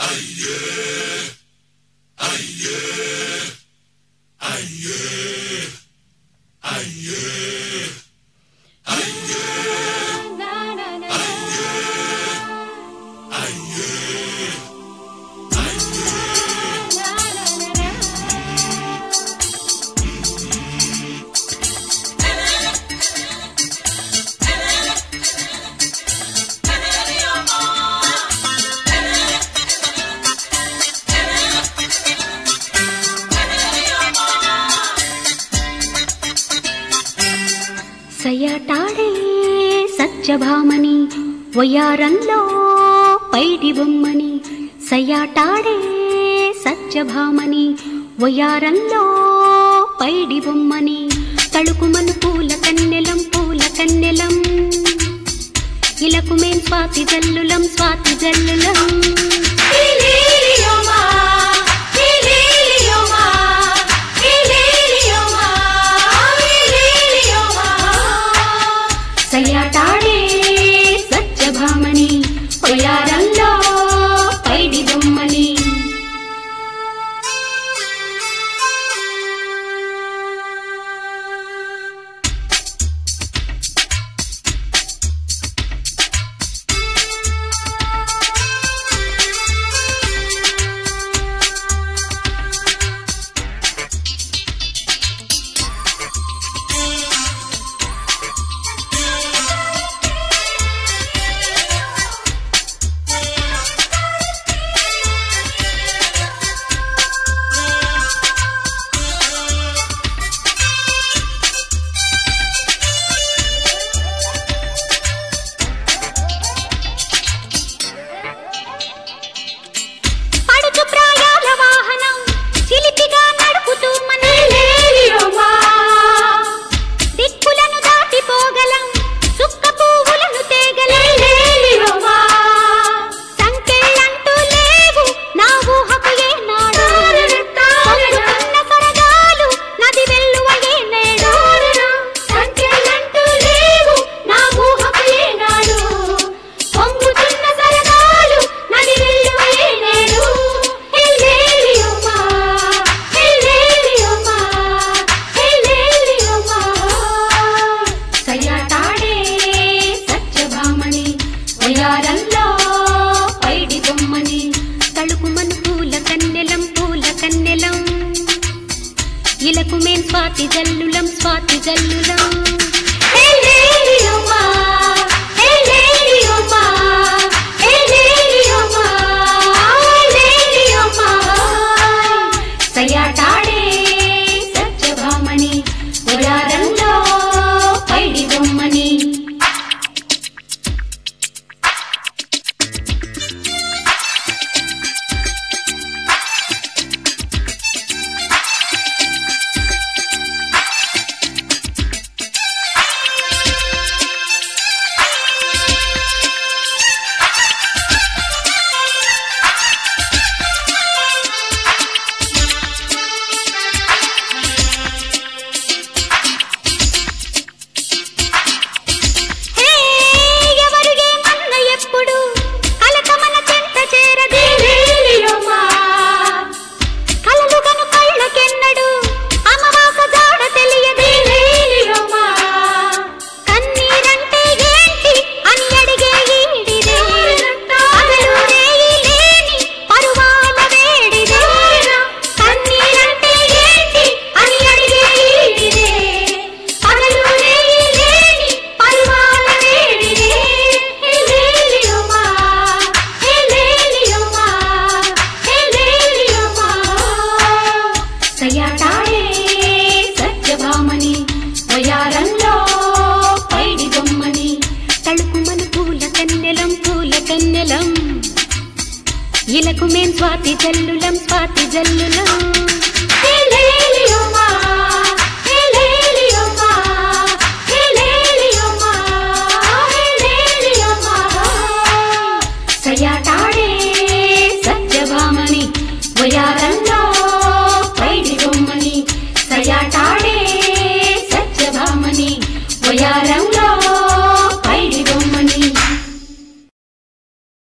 సయ్యాటాడే సత్యభామని వయ్యారంలో పైడి బొమ్మని సయ్యాటాడే సత్యభామని వయ్యారంలో పైడి బొమ్మని తళుకుమను పూల కన్నెలం పూల కన్నెలం ఇలకు మేం స్వాతి జల్లులం స్వాతి జల్లులం సయ్యాటాడే సత్యభామని వయ్యారంలో పైడి బొమ్మని పడుచు ప్రాయాల వాహనం చిలిపిగా నడుపుతూ మన దిక్కులను దాటిపోగలం సుక్క పువ్వులను తేగలం సంకెళ్ళంటూ లేవు నా ఊహకు ఏనాడు పొంగుతున్న సరదాలు నది వెల్లువ ఏనేడు సంకెళ్ళంటూ లేవు నా ఊహకు ఏనాడు పొంగుతున్న సరదాలు నది వెల్లువ ఏనేడు హెల్లేలియమ్మా హెల్లేలియమ్మా హెల్లేలియమ్మా సయ్యాటాడే సత్యభామని వయారంలో పైడి బొమ్మని తళుకుమను పూల కన్నెలం పూల కన్నెలం ఇలకు మేం స్వాతి జల్లులం స్వాతి జల్లులం హెల్లేలియమ్మా, హెల్లేలియమ్మా, హెల్లేలియమ్మా, హెల్లేలియమ్మా. సయ్యాటాడే సత్యభామని వయారంలో పైడి బొమ్మని హే ఎవరు ఏమన్న ఎప్పుడు కలకమన చెంత చేరదే కలలుగను కళ్ళకెన్నడు అమవాక జాడ తెలియదే కన్నీరంటే ఏంటి అని అడిగే ఈడిదే పగలు రేయి లేని పరువాల వేడిదే కన్నీరంటే ఏంటి అని అడిగే ఈడిదే పగలు రేయి లేని పరువాల వేడిదే హెలేలియమ్మా హెలేలియమ్మా హెలేలియమ్మా సయ్యాటాడే సత్యభామని వయారంలో పైడి బొమ్మని తళుకుమను పూల కన్నెలం పూల కన్నెలం ఇలకు మేం స్వాతి జల్లులం స్వాతి జల్లులం హెలేలియమ్మా, హెలేలియమ్మా, హెలేలియమ్మా, హెలేలియమ్మా. సయ్యాటాడే సత్యభామని వయార